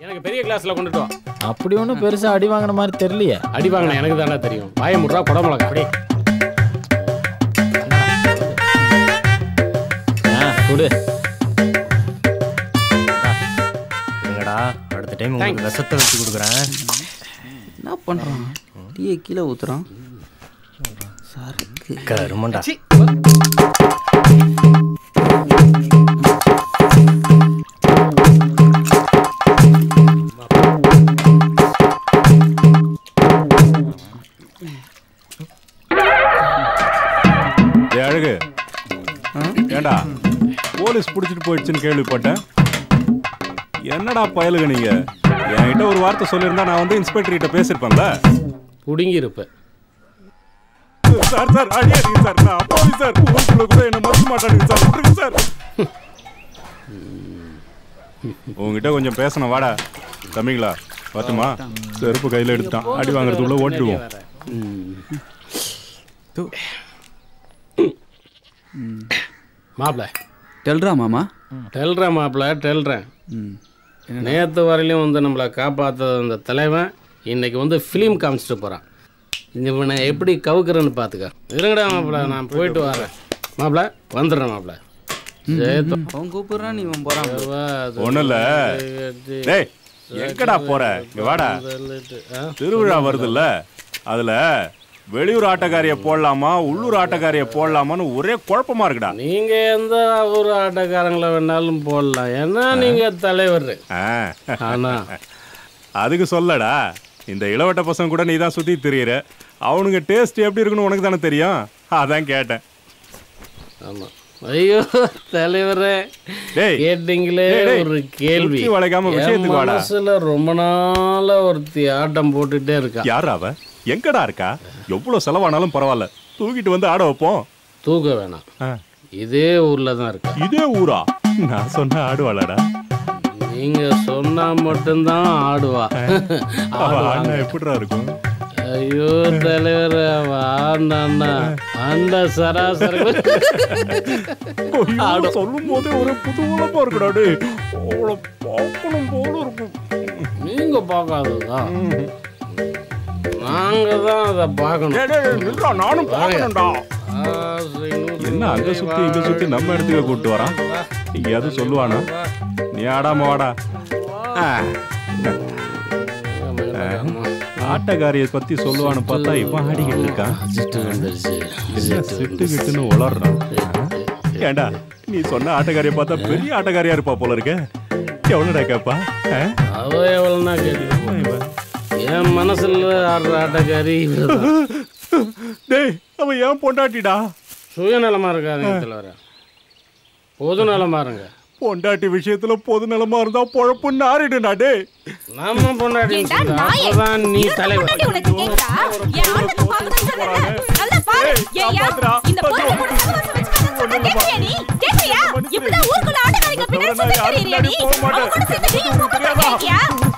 எனக்கு பெரிய கிளாஸ்ல கொண்டுட்டு வா அப்படி ஒன்றும் பெருசா அடி வாங்கின மாதிரி தெரியலையே அடி வாங்கின எனக்கு தானே தெரியும் வாய முட்றா குடமிளகா அப்படி ஆ கொடு இருங்கடா அடுத்த டைம் உங்களுக்கு விஷத்தை வச்சு கொடுக்குறேன் என்ன பண்ணுறான் டீயை கீழே ஊற்றுறான் சரக்கு கருமண்டா ஏய், அழகு ஏண்டா போலீஸ் பிடிச்சிட்டு போயிடுச்சுன்னு கேள்விப்பட்டேன் என்னடா பயலுங்க நீங்க என்கிட்ட ஒரு வார்த்தை சொல்லியிருந்தா நான் வந்து இன்ஸ்பெக்டர் கிட்ட பேசியிருப்பேன்ல புடுங்கி இருப்ப சார் சார் அடியாதீங்க சார் நான் அப்பாவி சார் ஊருக்குள்ள கூட என்ன மறக்க மாட்டானுங்க சார் விட்டுருங்க சார் உங்ககிட்ட கொஞ்சம் பேசணும் வாடா தம்பிங்களா பார்த்துமா செருப்பு கையில் எடுத்துட்டான் அடி வாங்குறதுக்குள்ள ஓட்டிடுவோம் மாப்பிள டெல்ரா மாமா டெல்றேன் மாப்பிள டெல்றேன் ம் நேற்று வரையிலும் வந்து நம்மளை காப்பாற்ற அந்த தலைவன் இன்னைக்கு வந்து ஃபிலிம் காமிச்சிட்டு போகிறான் இவனை எப்படி கவுக்குறேன்னு பார்த்துக்க இருங்கடா மாப்பிள நான் போயிட்டு வரேன் மாப்பிள வந்துடுறேன் மாப்பிள ஜெயத்தோ அவன் கூப்பிடுறான் நீ இவன் போகிறான் ஒண்ணும் இல்ல டேய் எங்கடா போற இங்க வாடா திருவிழா வருதுல்ல அதுல வெளியூர் ஆட்டக்காரிய போடலாமா உள்ளூர் ஆட்டக்காரிய போடலாமான்னு ஒரே குழப்பமா இருக்குடா நீங்க எந்த ஊர் ஆட்டக்காரங்களை வேணாலும் போடலாம் ஏன்னா நீங்க தலைவர் ஆ, ஆனா அதுக்கு சொல்லடா இந்த இளவட்ட பசங்க கூட நீ தான் சுத்தி திரியிற அவனுங்க டேஸ்ட் எப்படி இருக்குன்னு உனக்கு தானே தெரியும் அதான் கேட்டேன் ஆமா ஐயோ தலைவரே டேய் கேட்டீங்களே டேய், டேய். ஒரு கேள்வி சுத்தி வளைக்காம என் விஷயத்துக்கு வாடா. மனசுல ரொம்ப நாளா ஒருத்தி ஆட்டம் போட்டுட்டே இருக்கா யார் அவ எங்கடா இருக்கா எவ்வளவு செலவானாலும் பரவாயில்ல தூக்கிட்டு வந்து ஆட வைப்போம் தூக்க வேணாம் ஆ, இதே ஊர்ல தான் இருக்கா இதே ஊரா நான் சொன்ன ஆடுவாளடா நீங்க சொன்னா மட்டும்தான் ஆடுவா அவ ஆடினா எப்படிடா இருக்கும் ஐயோ தலைவர் ஆண்டாண்ணா அந்த சராசரி ஐயோ, சொல்லும் போதே ஒரு புதுவளமா இருக்குடா டேய் அவளை பார்க்கணும் போல இருக்கும் நீங்க பார்க்காததா நாங்க தான் அதை பார்க்கணும் டேய், டேய், நில்றா, நானும் பார்க்கணும்டா என்ன அங்க சுத்தி இங்க சுத்தி நம்ம இடத்துக்கு கூப்பிட்டு வரான் எங்கேயாவது சொல்லுவானா நீ ஆடாம வாடா ஆ, ஆட்டக்காரிய பத்தி சொல்லுவான்னு பார்த்தா இவன் ஆடிக்கிட்டு இருக்கான் என்ன சிட்டு கிட்டுன்னு உளறான் ஏண்டா நீ சொன்ன ஆட்டக்காரிய பார்த்தா பெரிய ஆட்டக்காரியா இருப்பா போல இருக்க எவ்வளோடா கேப்பா ஆ? அவ எவ்வளோனா கேட்குது என் மனசுல ஆடுற ஆட்டக்காரி இவர்தான். டேய் அவன் ஏன் பொண்டாட்டிடா சுயநலமா இருக்காதுங்க தலைவர பொது நலமா இருங்க பொண்டாட்டி விஷயத்துல பொது நலமா இருந்தா பொழப்பு நாரிடுடா டேய் நம்ம பொண்டாட்டி ஏண்டா நாயே? அப்பதான் நீ இருக்க தலைவர் முன்னாடி உனக்கு கேக்குதா? என் ஆட்டத்தை பார்க்கணும்னு சொன்னேன்ல? நல்லா பாரு. ஏய், ஏய்யா, காப்பாத்துடா. இந்த பொறுப்பை கூட சமரசம் வச்சுக்கணும்னு சொன்னா கேட்கறியா நீ? கேட்கறியா? இப்படிதான் ஊருக்குள்ள ஆட்டக்காரங்க பின்னாடி சுத்திட்டு திரியிறியா நீ? போக மாட்டேன். அவங்க கூட சேர்ந்து நீயும் கூப்பிட்டு தெரியாதா? கேட்கியா?